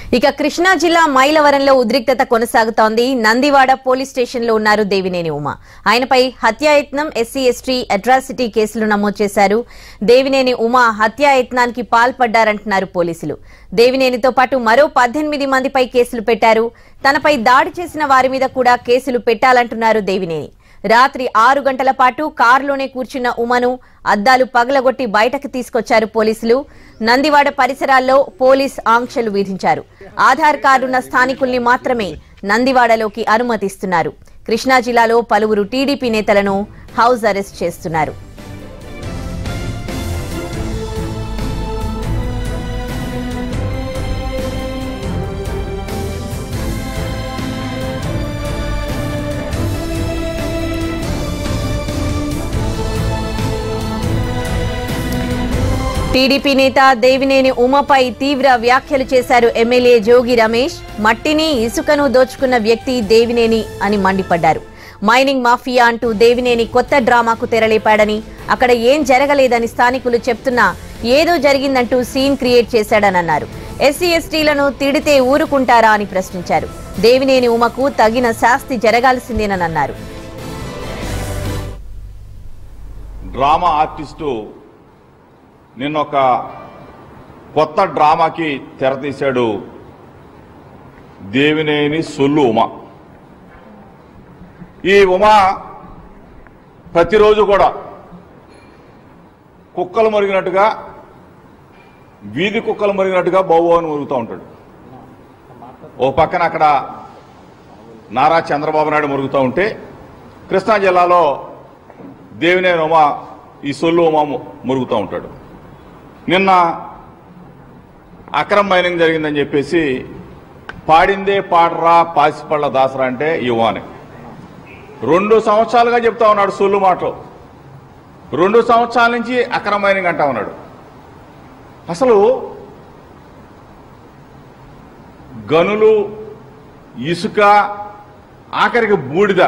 ఇక కృష్ణా జిల్లా మైలవరంలో ఉద్రిక్తత కొనసాగుతోంది నందివాడ పోలీస్ స్టేషన్లో ఉన్నారు దేవినేని ఉమ ఆయనపై హత్యాయత్నం ఎస్సీ ఎస్టీ అట్రాసిటీ కేసులు నమోదు చేశారు దేవినేని ఉమ హత్యాయత్నానికి పాల్పడ్డారంటున్నారు పోలీసులు దేవినేనితో పాటు మరో పద్దెనిమిది మందిపై కేసులు పెట్టారు తనపై దాడి చేసిన వారి మీద కూడా కేసులు పెట్టాలంటున్నారు దేవినేని రాత్రి ఆరు గంటల పాటు కారులోనే కూర్చున్న ఉమను అద్దాలు పగలగొట్టి బయటకు తీసుకొచ్చారు పోలీసులు నందివాడ పరిసరాల్లో పోలీస్ ఆంక్షలు విధించారు ఆధార్ కార్డున్న స్థానికుల్ని మాత్రమే నందివాడలోకి అనుమతిస్తున్నారు కృష్ణా జిల్లాలో పలువురు టీడీపీ నేతలను హౌస్ అరెస్ట్ చేస్తున్నారు టీడీపీ నేత దేవినేని ఉమపై తీవ్ర వ్యాఖ్యలు చేశారు ఎమ్మెల్యే జోగి రమేష్ మట్టిని ఇసుకను దోచుకున్న వ్యక్తి దేవినేని అని మండిపడ్డారు మైనింగ్ మాఫియా అంటూ దేవినేని కొత్త డ్రామాకు తెరలేపాడని అక్కడ ఏం జరగలేదని స్థానికులు చెప్తున్నా ఏదో జరిగిందంటూ సీన్ క్రియేట్ చేశాడని అన్నారు ఎస్సీ ఎస్టీలను తిడితే ఊరుకుంటారా అని ప్రశ్నించారు దేవినేని ఉమకు తగిన శాస్తి జరగాల్సిందేనని అన్నారు డ్రామా ఆర్టిస్టు నిన్న ఒక కొత్త డ్రామాకి తెరతీశాడు దేవినేని సొల్లు ఉమ ఈ ఉమ ప్రతిరోజు కూడా కుక్కలు మరిగినట్టుగా వీధి కుక్కలు మరిగినట్టుగా బావు అని మురుగుతూ ఉంటాడు ఓ పక్కన అక్కడ నారా చంద్రబాబు నాయుడు మురుగుతూ ఉంటే కృష్ణా జిల్లాలో దేవినేని ఉమ ఈ సొల్లు ఉమ ము- మురుగుతూ ఉంటాడు నిన్న అక్రమ మైనింగ్ జరిగిందని చెప్పేసి పాడిందే పాడరా పాసిపళ్ళ దాసరా అంటే యువాని రెండు సంవత్సరాలుగా చెప్తా ఉన్నాడు సొల్లు మాటలు రెండు సంవత్సరాల నుంచి అక్రమ మైనింగ్ అంటా ఉన్నాడు అసలు గనులు ఇసుక ఆఖరికి బూడిద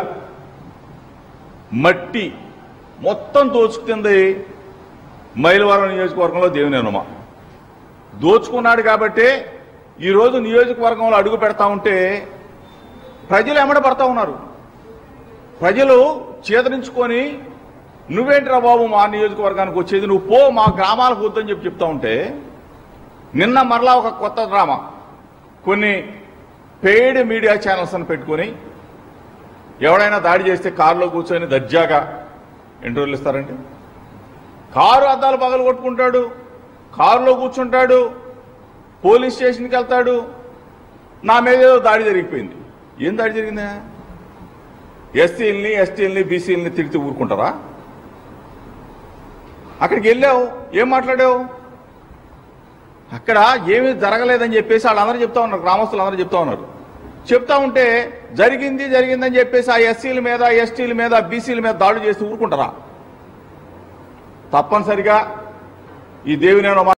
మట్టి మొత్తం దోచుకుంది మైలవరం నియోజకవర్గంలో దేవినేనుమ దోచుకున్నాడు కాబట్టి ఈరోజు నియోజకవర్గంలో అడుగు పెడతా ఉంటే ప్రజలు ఎమ్మడ పడతా ఉన్నారు ప్రజలు చేదరించుకొని నువ్వేంట్రా బాబు మా నియోజకవర్గానికి వచ్చేది నువ్వు పో మా గ్రామాలకు వద్దని చెప్పి చెప్తా ఉంటే నిన్న మరలా ఒక కొత్త డ్రామా కొన్ని పెయిడ్ మీడియా ఛానల్స్ అని పెట్టుకొని ఎవడైనా దాడి చేస్తే కారులో కూర్చొని దర్జాగా ఇంటర్వ్యూలు ఇస్తారండి కారు అద్దాలు పగలు కొట్టుకుంటాడు కారులో కూర్చుంటాడు పోలీస్ స్టేషన్కి వెళ్తాడు నా మీద ఏదో దాడి జరిగిపోయింది ఏం దాడి జరిగిందా ఎస్సీలని ఎస్టీలని బీసీలని తిరిగి ఊరుకుంటారా అక్కడికి వెళ్ళావు ఏం మాట్లాడావు అక్కడ ఏమీ జరగలేదని చెప్పేసి వాళ్ళందరూ చెప్తా ఉన్నారు గ్రామస్తులు అందరూ చెప్తా ఉన్నారు చెప్తా ఉంటే జరిగింది జరిగిందని చెప్పేసి ఆ ఎస్సీల మీద ఎస్టీల మీద బీసీల మీద దాడులు చేసి ఊరుకుంటారా తప్పనిసరిగా ఈ దేవినేని